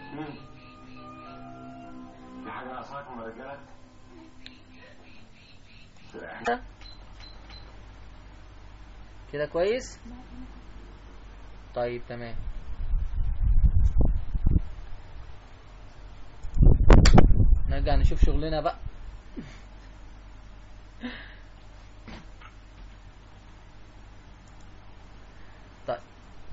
مين؟ في حاجة ناقصاكم يا رجالة؟ سلاح. كده كويس طيب تمام نرجع نشوف شغلنا بقى طيب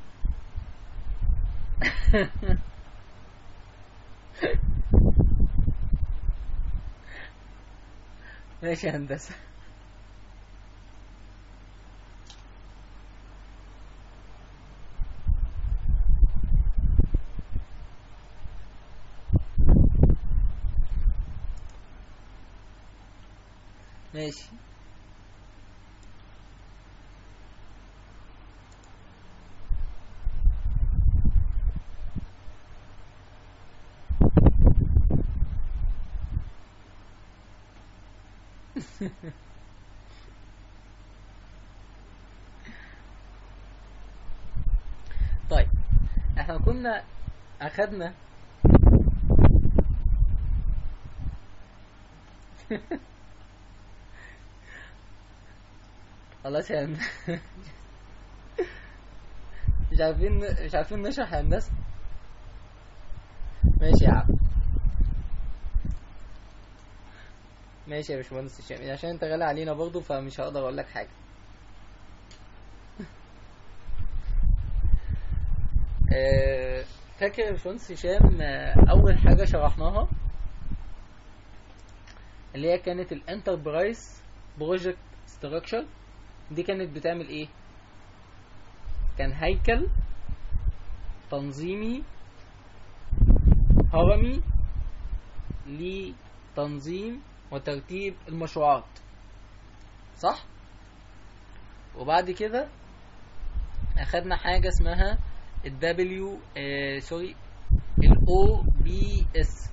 ماشي يا هندسة ماشي طيب احنا كنا اخدنا خلاص يا هند- مش عارفين مش عارفين نشرح يا هندسة ماشي يا عم ماشي يا باشمهندس هشام عشان انت غالي علينا برضه فمش هقدر اقول لك حاجة آه، فاكر يا باشمهندس هشام آه، اول حاجة شرحناها اللي هي كانت الانتربرايز بروجكت ستراكشر دي كانت بتعمل ايه كان هيكل تنظيمي هرمي لتنظيم وترتيب المشروعات صح وبعد كده اخدنا حاجة اسمها ال W آه سوري ال OBS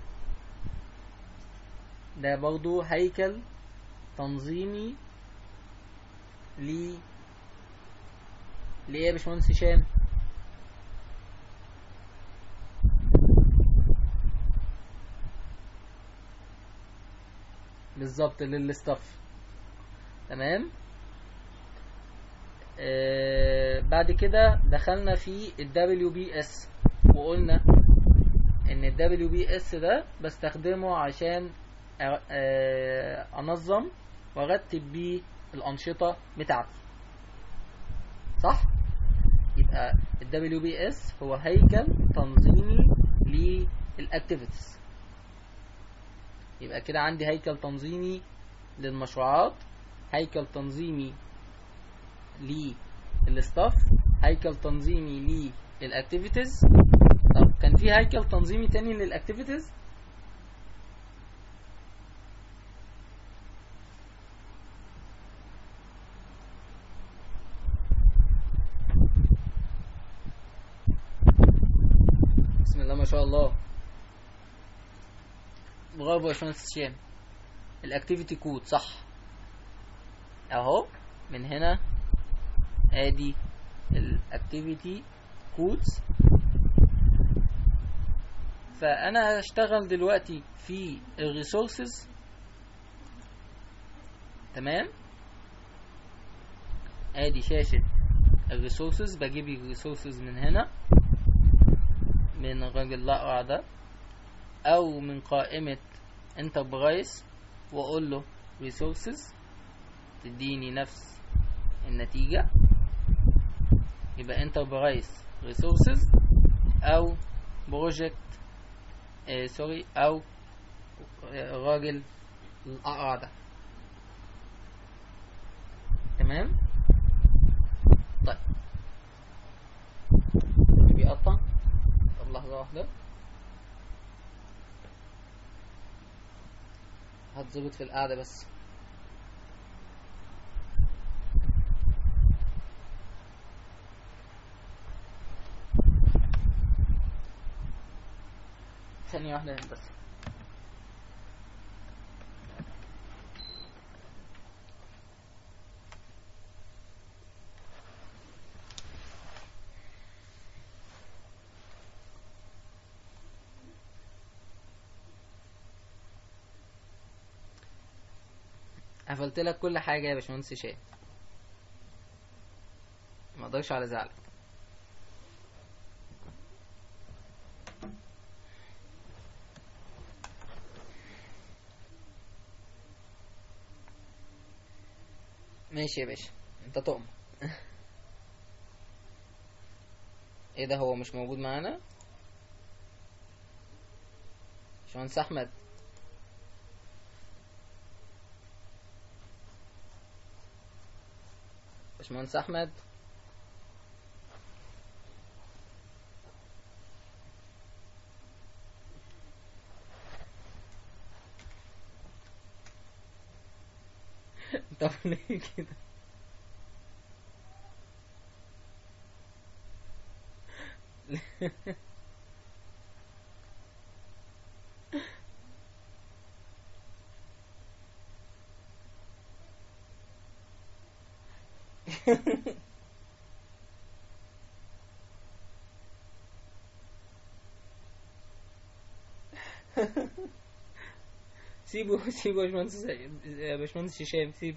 ده برضو هيكل تنظيمي ل ليه يا باشمهندس هشام بالظبط للستاف تمام آه بعد كده دخلنا في ال WBS وقلنا ان ال WBS ده بستخدمه عشان أ- آه، انظم وارتب بيه الانشطه بتاعتي صح يبقى ال WBS هو هيكل تنظيمي للاكتيفيتيز يبقى كده عندي هيكل تنظيمي للمشروعات هيكل تنظيمي للستاف هيكل تنظيمي للاكتيفيتيز طب كان في هيكل تنظيمي تاني للاكتيفيتيز بسم الله ما شاء الله برافو يا باشمهندس هشام الاكتيفيتي كود صح اهو من هنا ادي الاكتيفيتي كودز فانا هشتغل دلوقتي في الريسورسز تمام ادي شاشة الريسورسز بجيب الريسورسز من هنا من الراجل الأقرع ده أو من قائمة انتربرايز وأقول له resources تديني نفس النتيجة يبقى انتربرايز resources أو project آه سوري أو آه، الراجل الأقرع ده تمام طيب بيقطع طب لحظة واحدة هتظبط في القعدة بس ثانية واحدة بس قفلت لك كل حاجه يا باشمهندس هشام ما اقدرش على زعلك ماشي يا باشا انت تؤمر ايه ده هو مش موجود معانا باشمهندس احمد باشمهندس احمد طب ليه كده سيبه سيبه يا باشمهندس يا باشمهندس هشام سيبه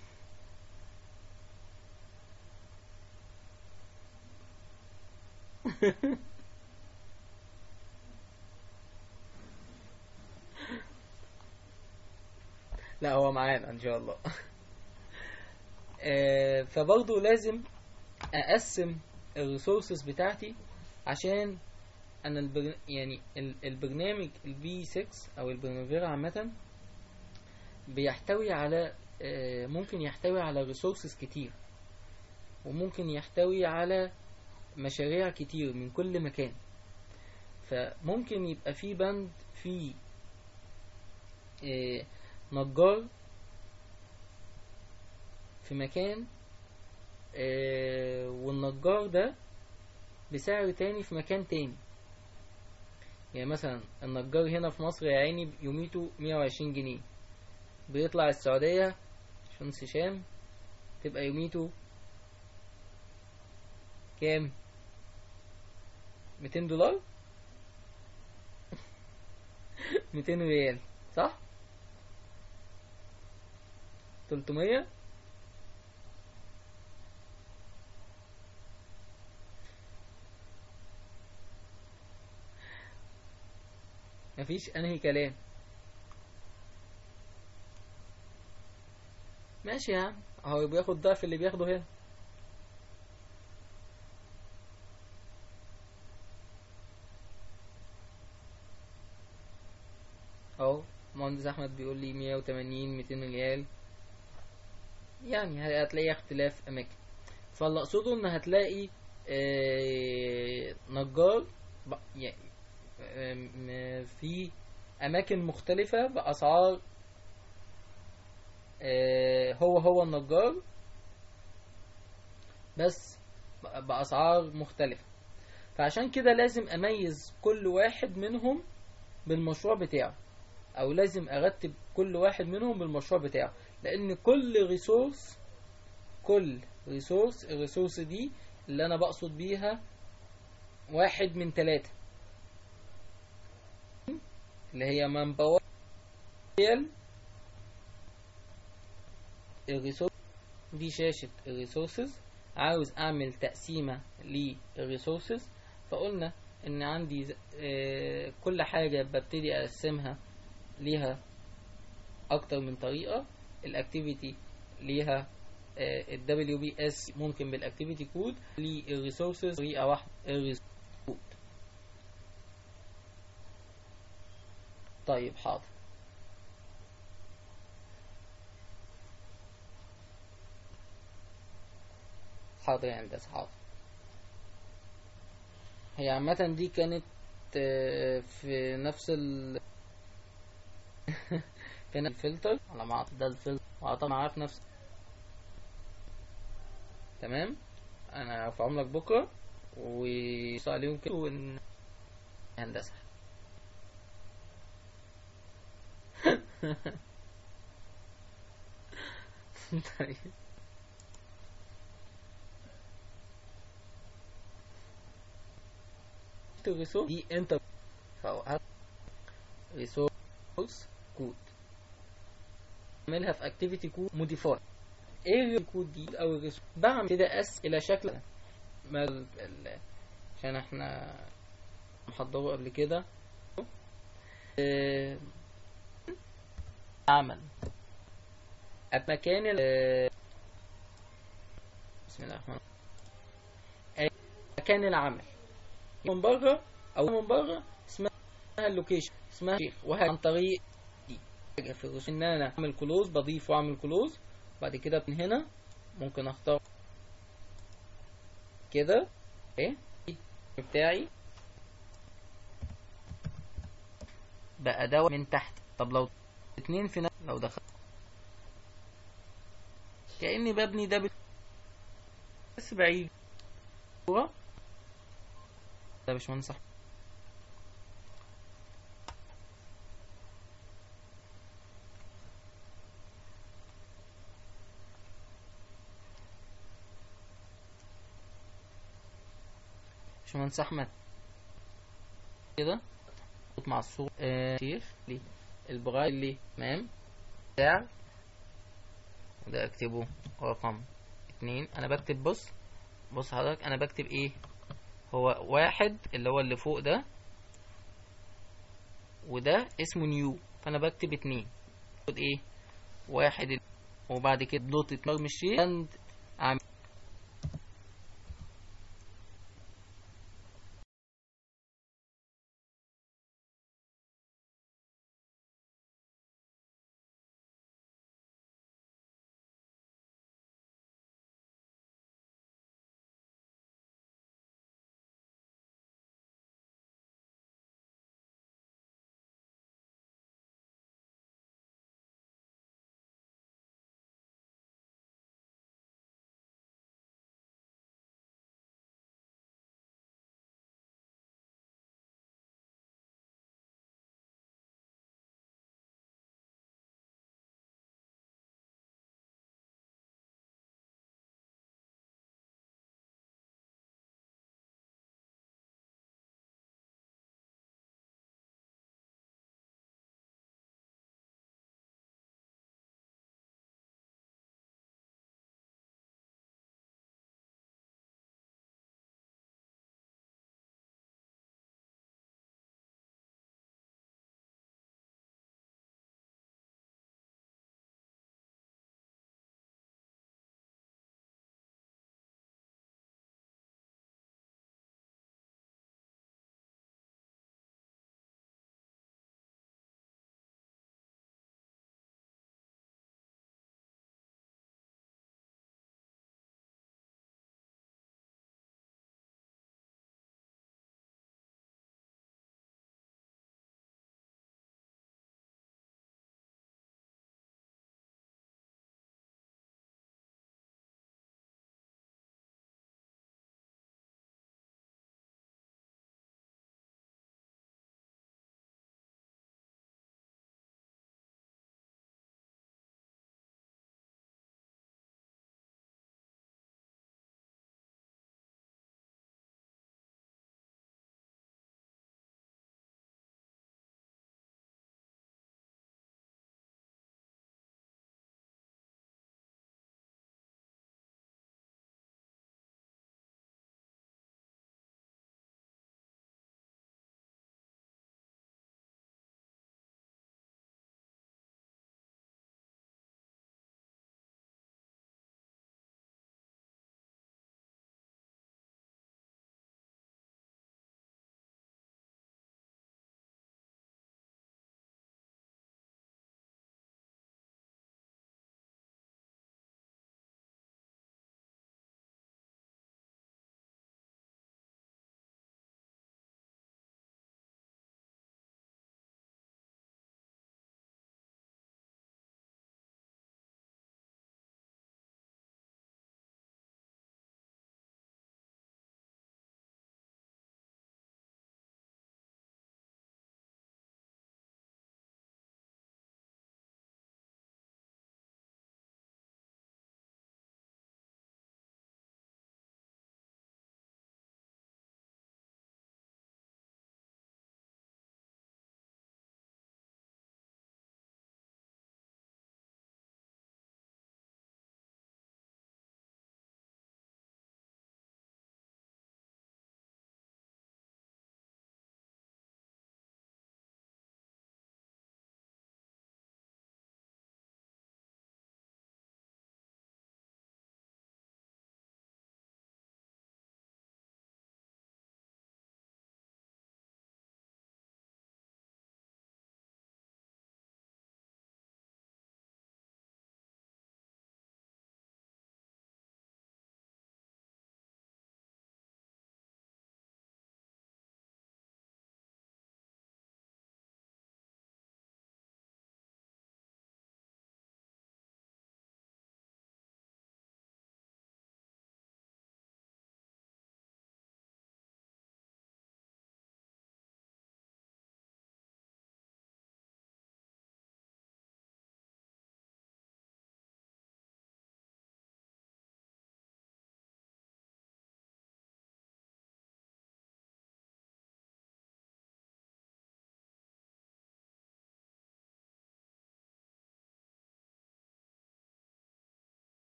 لا هو معانا ان شاء الله آه، فبرضه لازم اقسم الريسورسز بتاعتي عشان انا البر... يعني ال- البرنامج البي 6 او البرناميرا عامه بيحتوي على آه، ممكن يحتوي على ريسورسز كتير وممكن يحتوي على مشاريع كتير من كل مكان فممكن يبقى في بند في آه، نجار في مكان آه، والنجار ده بسعر تاني في مكان تاني يعني مثلا النجار هنا في مصر يا عيني يوميته 120 جنيه بيطلع السعودية شمس هشام تبقى يوميته كام 200 دولار 200 ريال صح 300 مفيش انهي كلام ماشي يا عم هو بياخد ضعف اللي بياخده هنا اهو مهندس احمد بيقول لي 180 200 ريال يعني هتلاقي اختلاف اماكن فاللي اقصده ان هتلاقي آه، نجار ب- يعني آم، في اماكن مختلفة باسعار آه، هو هو النجار بس ب- باسعار مختلفة فعشان كده لازم اميز كل واحد منهم بالمشروع بتاعه او لازم ارتب كل واحد منهم بالمشروع بتاعه لان كل ريسورس كل ريسورس الريسورس دي اللي انا بقصد بيها واحد من ثلاثة اللي هي منبوع الريسورس دي شاشة الريسورسز عاوز اعمل تقسيمة للريسورسز فقلنا ان عندي ز- آه، كل حاجة ببتدي اقسمها ليها اكتر من طريقة الاكتيفيتي ليها ال WBS ممكن بالاكتيفيتي كود للريسورسز طريقة واحدة الريسورس كود طيب حاضر حاضر يا هندسة حاضر هي عامة دي كانت آه، في نفس ال كان الفلتر على ما أعتقد ده الفلتر وأعتقد معاه في نفس تمام انا هرفعهم لك بكره ويصل عليهم كده ون... هندسه طيب الريسورس دي انت ريسورس كود بعملها في اكتيفيتي كود موديفاي ايه الكود دي او الريسورس بعمل كده اس الى شكل ما ال- ال- عشان احنا محضره قبل كده آه، عمل مكان ال- بسم الله الرحمن الرحيم مكان العمل من بره او من بره اسمها اللوكيشن اسمها شيخ وهي عن طريق دي حاجه في الرسوم ان انا اعمل كلوز بضيف واعمل كلوز بعد كده من هنا ممكن اختار كده ايه بتاعي بقى دوت من تحت طب لو اتنين في نفس لو دخل كأني ببني ده بت- بس بعيد صورة ده يا باشمهندس أحمد. باشمهندس احمد كده خط مع الصورة آه شيخ ليه البرايل ليه تمام بتاع وده اكتبه رقم اتنين انا بكتب بص بص حضرتك انا بكتب ايه هو واحد اللي هو اللي فوق ده وده اسمه نيو فانا بكتب اتنين خد ايه واحد ال- وبعد كده دوت اتمرمي الشيء and اعمل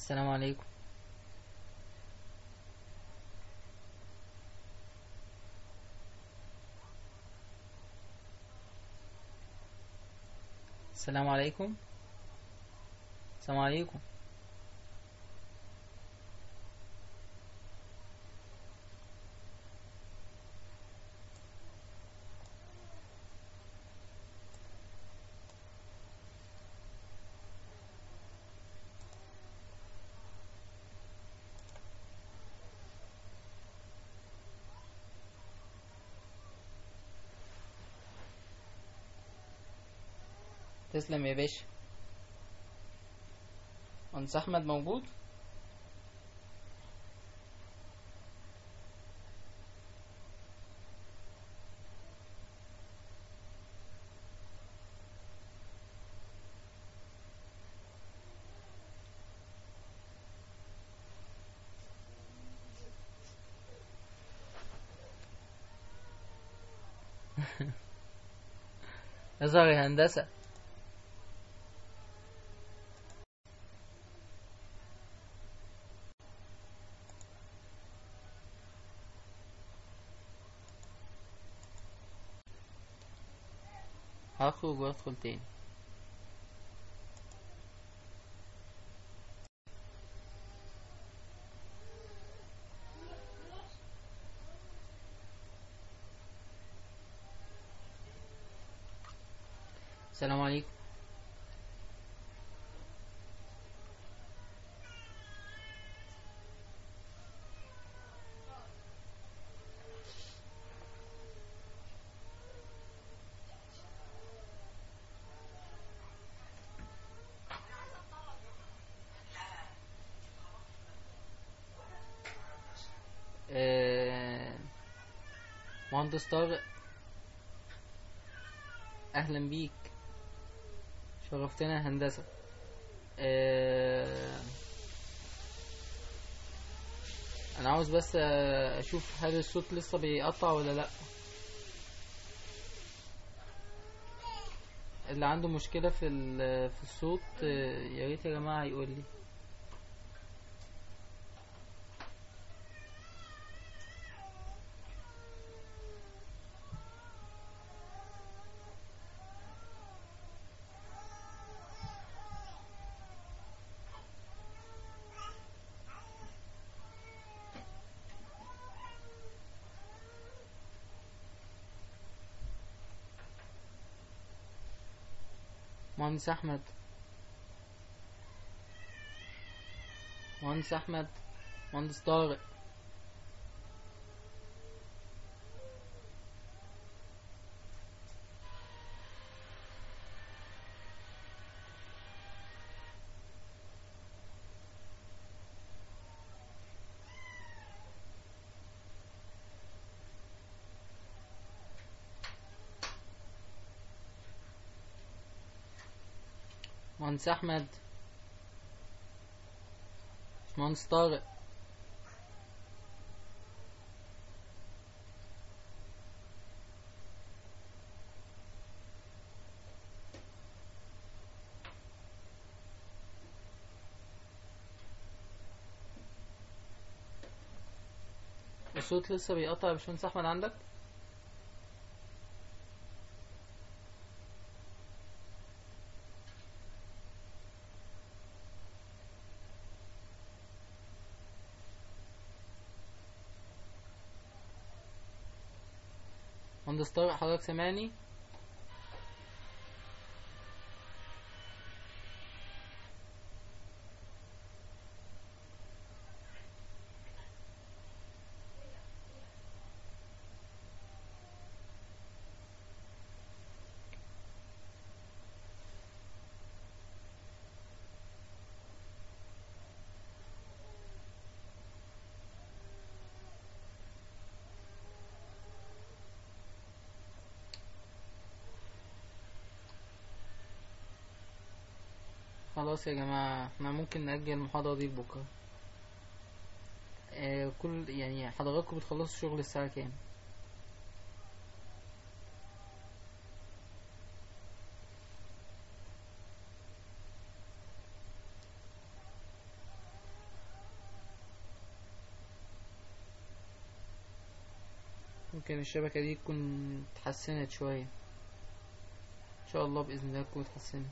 السلام عليكم السلام عليكم السلام عليكم تسلم يا باشا انس احمد موجود اظهر يا هندسة هخرج وادخل تاني السلام عليكم آه، مهندس طارق اهلا بيك شرفتنا يا هندسة آه، انا عاوز بس آه، اشوف هل الصوت لسه بيقطع ولا لا اللي عنده مشكلة في ال- في الصوت آه، يا ريت يا جماعة يقول لي مهندس احمد مهندس احمد مهندس طارق مهندس احمد مهندس طارق الصوت لسه بيقطع يا باشمهندس احمد عندك مهندس طارق حضرتك سامعني خلاص يا جماعة احنا ممكن نأجل المحاضرة دي لبكرة آه كل يعني حضراتكم بتخلصوا شغل الساعة كام؟ ممكن الشبكة دي تكون اتحسنت شوية ان شاء الله بإذن الله تكون اتحسنت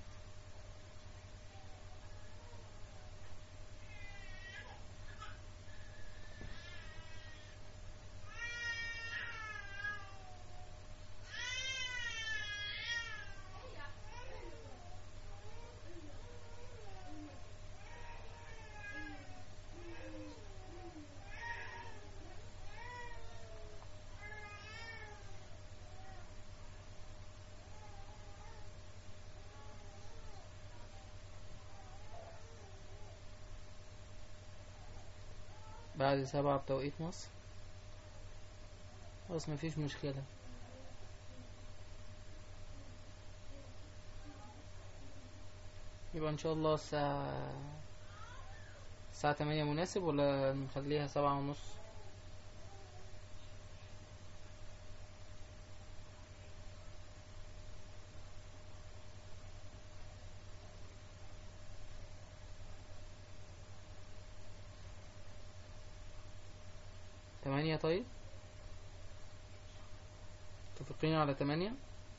بعد سبعة بتوقيت مصر خلاص مفيش مشكلة يبقى ان شاء الله الساعة الساعة تمانية مناسب ولا نخليها سبعة ونص تمانية طيب متفقين على تمانية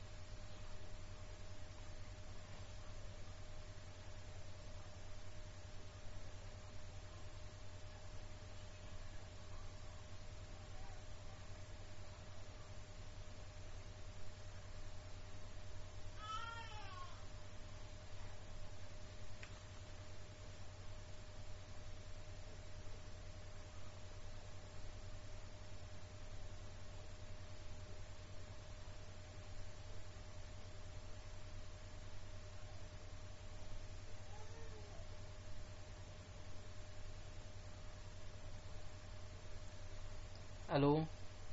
الو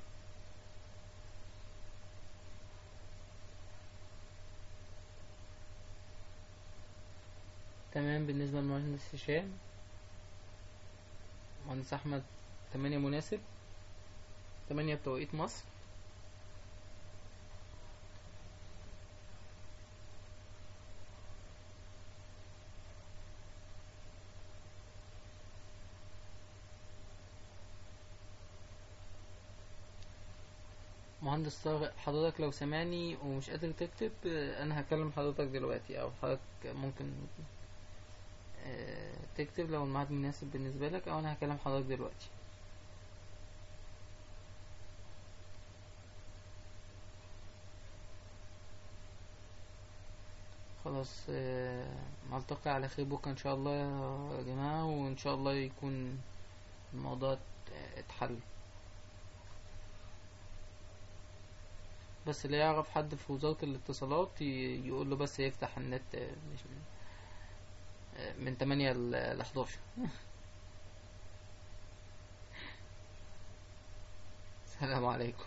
تمام بالنسبة للمهندس هشام مهندس احمد تمانية مناسب تمانية بتوقيت مصر مهندس طارق حضرتك لو سامعني ومش قادر تكتب آه، انا هكلم حضرتك دلوقتي او حضرتك ممكن آه، تكتب لو الميعاد مناسب بالنسبة لك او انا هكلم حضرتك دلوقتي خلاص آه، نلتقي على خير بكرة ان شاء الله يا جماعة وان شاء الله يكون الموضوع ات- اتحل بس اللي يعرف حد في وزارة الاتصالات ي- يقول له بس يفتح النت آه، مش من آه، من 8 ل 11 السلام عليكم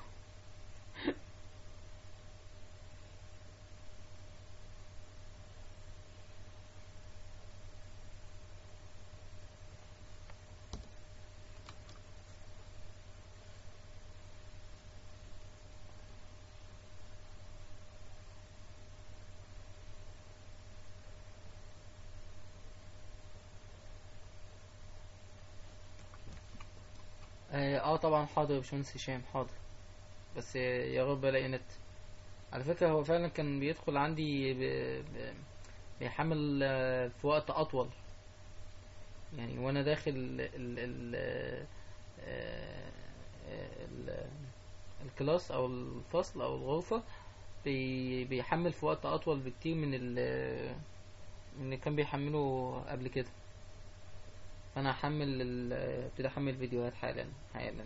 اه آه، طبعا حاضر يا باشمهندس هشام حاضر بس يا رب الاقي نت على فكرة هو فعلا كان بيدخل عندي ب... ب... بيحمل آه، في وقت اطول يعني وانا داخل ال... ال... آه، ال... الكلاس او الفصل او الغرفة بي... بيحمل في وقت اطول بكتير من ال... من اللي كان بيحمله قبل كده فانا هحمل ال... ابتدي احمل فيديوهات حالا حالا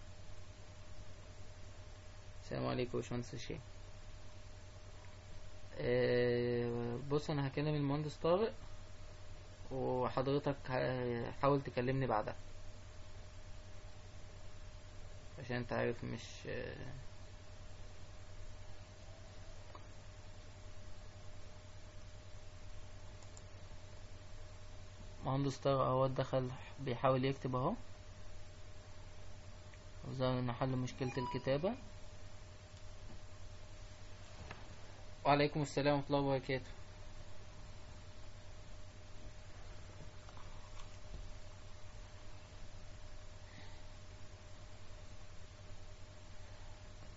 السلام عليكم يا باشمهندس الشيخ آه، بص انا هكلم المهندس طارق وحضرتك ه- حاول تكلمني بعدها عشان انت عارف مش آه، مهندس طارق اهو دخل بيحاول يكتب اهو وظهر ان حل مشكلة الكتابة وعليكم السلام ورحمة الله وبركاته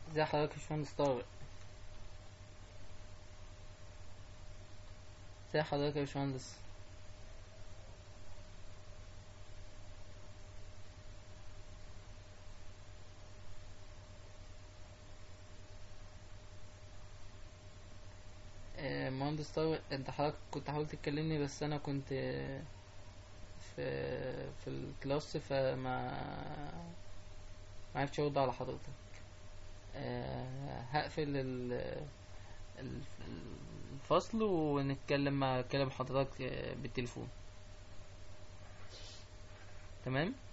ازي حضرتك يا باشمهندس طارق ازي حضرتك يا باشمهندس آه، مهندس طارق انت حضرتك كنت حاولت تكلمني بس انا كنت آه، في في الكلاس فما ما عرفتش ارد على حضرتك آه، هقفل ال- ال- الفصل ونتكلم مع كلام حضرتك آه، بالتليفون تمام